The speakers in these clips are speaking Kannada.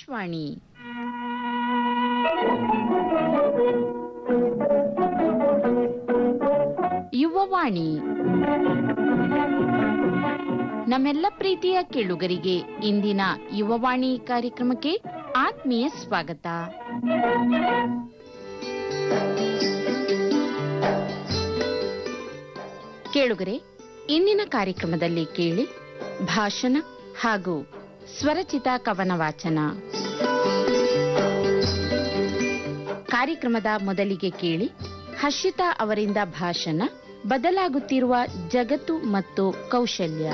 ಆಕಾಶವಾಣಿ ಯುವವಾಣಿ ನಮ್ಮೆಲ್ಲ ಪ್ರೀತಿಯ ಕೇಳುಗರಿಗೆ ಇಂದಿನ ಯುವವಾಣಿ ಕಾರ್ಯಕ್ರಮಕ್ಕೆ ಆತ್ಮೀಯ ಸ್ವಾಗತ ಕೇಳುಗರೆ ಇಂದಿನ ಕಾರ್ಯಕ್ರಮದಲ್ಲಿ ಕೇಳಿ ಭಾಷಣ ಹಾಗೂ ಸ್ವರಚಿತ ಕವನ ವಾಚನ ಕಾರ್ಯಕ್ರಮದ ಮೊದಲಿಗೆ ಕೇಳಿ ಹರ್ಷಿತಾ ಅವರಿಂದ ಭಾಷಣ ಬದಲಾಗುತ್ತಿರುವ ಜಗತ್ತು ಮತ್ತು ಕೌಶಲ್ಯ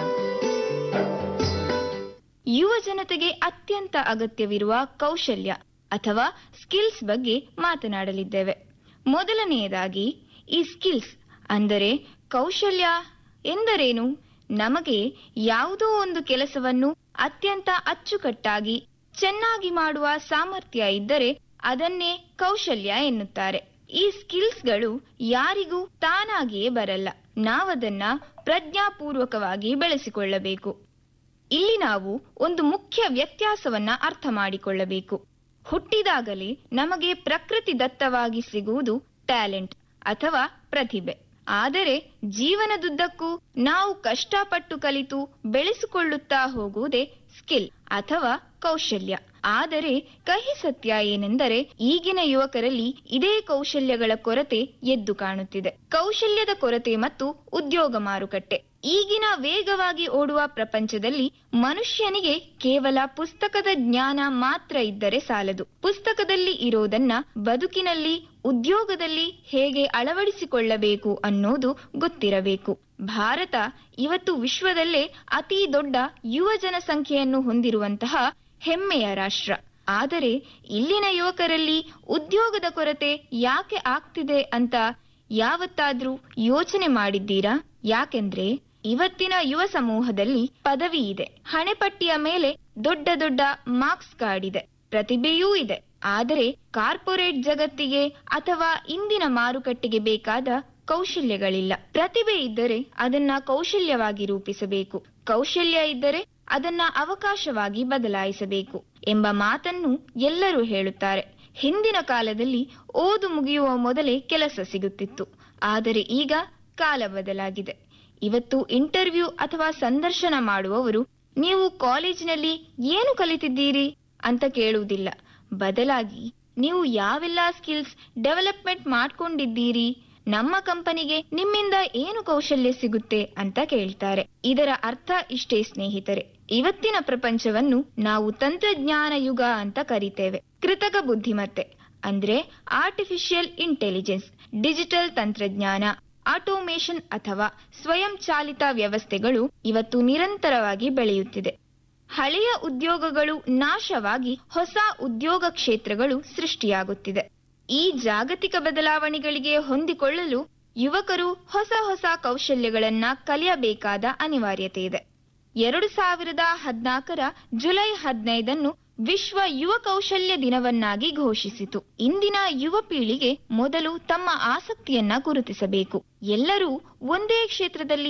ಯುವ ಜನತೆಗೆ ಅತ್ಯಂತ ಅಗತ್ಯವಿರುವ ಕೌಶಲ್ಯ ಅಥವಾ ಸ್ಕಿಲ್ಸ್ ಬಗ್ಗೆ ಮಾತನಾಡಲಿದ್ದೇವೆ ಮೊದಲನೆಯದಾಗಿ ಈ ಸ್ಕಿಲ್ಸ್ ಅಂದರೆ ಕೌಶಲ್ಯ ಎಂದರೇನು ನಮಗೆ ಯಾವುದೋ ಒಂದು ಕೆಲಸವನ್ನು ಅತ್ಯಂತ ಅಚ್ಚುಕಟ್ಟಾಗಿ ಚೆನ್ನಾಗಿ ಮಾಡುವ ಸಾಮರ್ಥ್ಯ ಇದ್ದರೆ ಅದನ್ನೇ ಕೌಶಲ್ಯ ಎನ್ನುತ್ತಾರೆ ಈ ಸ್ಕಿಲ್ಸ್ಗಳು ಯಾರಿಗೂ ತಾನಾಗಿಯೇ ಬರಲ್ಲ ನಾವದನ್ನ ಪ್ರಜ್ಞಾಪೂರ್ವಕವಾಗಿ ಬೆಳೆಸಿಕೊಳ್ಳಬೇಕು ಇಲ್ಲಿ ನಾವು ಒಂದು ಮುಖ್ಯ ವ್ಯತ್ಯಾಸವನ್ನ ಅರ್ಥ ಮಾಡಿಕೊಳ್ಳಬೇಕು ಹುಟ್ಟಿದಾಗಲೇ ನಮಗೆ ಪ್ರಕೃತಿ ದತ್ತವಾಗಿ ಸಿಗುವುದು ಟ್ಯಾಲೆಂಟ್ ಅಥವಾ ಪ್ರತಿಭೆ ಆದರೆ ಜೀವನದುದ್ದಕ್ಕೂ ನಾವು ಕಷ್ಟಪಟ್ಟು ಕಲಿತು ಬೆಳೆಸಿಕೊಳ್ಳುತ್ತಾ ಹೋಗುವುದೇ ಸ್ಕಿಲ್ ಅಥವಾ ಕೌಶಲ್ಯ ಆದರೆ ಕಹಿ ಸತ್ಯ ಏನೆಂದರೆ ಈಗಿನ ಯುವಕರಲ್ಲಿ ಇದೇ ಕೌಶಲ್ಯಗಳ ಕೊರತೆ ಎದ್ದು ಕಾಣುತ್ತಿದೆ ಕೌಶಲ್ಯದ ಕೊರತೆ ಮತ್ತು ಉದ್ಯೋಗ ಮಾರುಕಟ್ಟೆ ಈಗಿನ ವೇಗವಾಗಿ ಓಡುವ ಪ್ರಪಂಚದಲ್ಲಿ ಮನುಷ್ಯನಿಗೆ ಕೇವಲ ಪುಸ್ತಕದ ಜ್ಞಾನ ಮಾತ್ರ ಇದ್ದರೆ ಸಾಲದು ಪುಸ್ತಕದಲ್ಲಿ ಇರೋದನ್ನ ಬದುಕಿನಲ್ಲಿ ಉದ್ಯೋಗದಲ್ಲಿ ಹೇಗೆ ಅಳವಡಿಸಿಕೊಳ್ಳಬೇಕು ಅನ್ನೋದು ಗೊತ್ತಿರಬೇಕು ಭಾರತ ಇವತ್ತು ವಿಶ್ವದಲ್ಲೇ ಅತಿ ದೊಡ್ಡ ಯುವ ಜನಸಂಖ್ಯೆಯನ್ನು ಹೊಂದಿರುವಂತಹ ಹೆಮ್ಮೆಯ ರಾಷ್ಟ್ರ ಆದರೆ ಇಲ್ಲಿನ ಯುವಕರಲ್ಲಿ ಉದ್ಯೋಗದ ಕೊರತೆ ಯಾಕೆ ಆಗ್ತಿದೆ ಅಂತ ಯಾವತ್ತಾದ್ರೂ ಯೋಚನೆ ಮಾಡಿದ್ದೀರಾ ಯಾಕೆಂದ್ರೆ ಇವತ್ತಿನ ಯುವ ಸಮೂಹದಲ್ಲಿ ಪದವಿ ಇದೆ ಹಣೆಪಟ್ಟಿಯ ಮೇಲೆ ದೊಡ್ಡ ದೊಡ್ಡ ಮಾರ್ಕ್ಸ್ ಕಾರ್ಡ್ ಇದೆ ಪ್ರತಿಭೆಯೂ ಇದೆ ಆದರೆ ಕಾರ್ಪೊರೇಟ್ ಜಗತ್ತಿಗೆ ಅಥವಾ ಇಂದಿನ ಮಾರುಕಟ್ಟೆಗೆ ಬೇಕಾದ ಕೌಶಲ್ಯಗಳಿಲ್ಲ ಪ್ರತಿಭೆ ಇದ್ದರೆ ಅದನ್ನ ಕೌಶಲ್ಯವಾಗಿ ರೂಪಿಸಬೇಕು ಕೌಶಲ್ಯ ಇದ್ದರೆ ಅದನ್ನ ಅವಕಾಶವಾಗಿ ಬದಲಾಯಿಸಬೇಕು ಎಂಬ ಮಾತನ್ನು ಎಲ್ಲರೂ ಹೇಳುತ್ತಾರೆ ಹಿಂದಿನ ಕಾಲದಲ್ಲಿ ಓದು ಮುಗಿಯುವ ಮೊದಲೇ ಕೆಲಸ ಸಿಗುತ್ತಿತ್ತು ಆದರೆ ಈಗ ಕಾಲ ಬದಲಾಗಿದೆ ಇವತ್ತು ಇಂಟರ್ವ್ಯೂ ಅಥವಾ ಸಂದರ್ಶನ ಮಾಡುವವರು ನೀವು ಕಾಲೇಜಿನಲ್ಲಿ ಏನು ಕಲಿತಿದ್ದೀರಿ ಅಂತ ಕೇಳುವುದಿಲ್ಲ ಬದಲಾಗಿ ನೀವು ಯಾವೆಲ್ಲ ಸ್ಕಿಲ್ಸ್ ಡೆವಲಪ್ಮೆಂಟ್ ಮಾಡ್ಕೊಂಡಿದ್ದೀರಿ ನಮ್ಮ ಕಂಪನಿಗೆ ನಿಮ್ಮಿಂದ ಏನು ಕೌಶಲ್ಯ ಸಿಗುತ್ತೆ ಅಂತ ಕೇಳ್ತಾರೆ ಇದರ ಅರ್ಥ ಇಷ್ಟೇ ಸ್ನೇಹಿತರೆ ಇವತ್ತಿನ ಪ್ರಪಂಚವನ್ನು ನಾವು ತಂತ್ರಜ್ಞಾನ ಯುಗ ಅಂತ ಕರಿತೇವೆ ಕೃತಕ ಬುದ್ಧಿಮತ್ತೆ ಅಂದ್ರೆ ಆರ್ಟಿಫಿಷಿಯಲ್ ಇಂಟೆಲಿಜೆನ್ಸ್ ಡಿಜಿಟಲ್ ತಂತ್ರಜ್ಞಾನ ಆಟೋಮೇಷನ್ ಅಥವಾ ಸ್ವಯಂ ಚಾಲಿತ ವ್ಯವಸ್ಥೆಗಳು ಇವತ್ತು ನಿರಂತರವಾಗಿ ಬೆಳೆಯುತ್ತಿದೆ ಹಳೆಯ ಉದ್ಯೋಗಗಳು ನಾಶವಾಗಿ ಹೊಸ ಉದ್ಯೋಗ ಕ್ಷೇತ್ರಗಳು ಸೃಷ್ಟಿಯಾಗುತ್ತಿದೆ ಈ ಜಾಗತಿಕ ಬದಲಾವಣೆಗಳಿಗೆ ಹೊಂದಿಕೊಳ್ಳಲು ಯುವಕರು ಹೊಸ ಹೊಸ ಕೌಶಲ್ಯಗಳನ್ನ ಕಲಿಯಬೇಕಾದ ಅನಿವಾರ್ಯತೆ ಇದೆ ಎರಡು ಸಾವಿರದ ಹದಿನಾಲ್ಕರ ಜುಲೈ ಹದಿನೈದನ್ನು ವಿಶ್ವ ಯುವ ಕೌಶಲ್ಯ ದಿನವನ್ನಾಗಿ ಘೋಷಿಸಿತು ಇಂದಿನ ಯುವ ಪೀಳಿಗೆ ಮೊದಲು ತಮ್ಮ ಆಸಕ್ತಿಯನ್ನ ಗುರುತಿಸಬೇಕು ಎಲ್ಲರೂ ಒಂದೇ ಕ್ಷೇತ್ರದಲ್ಲಿ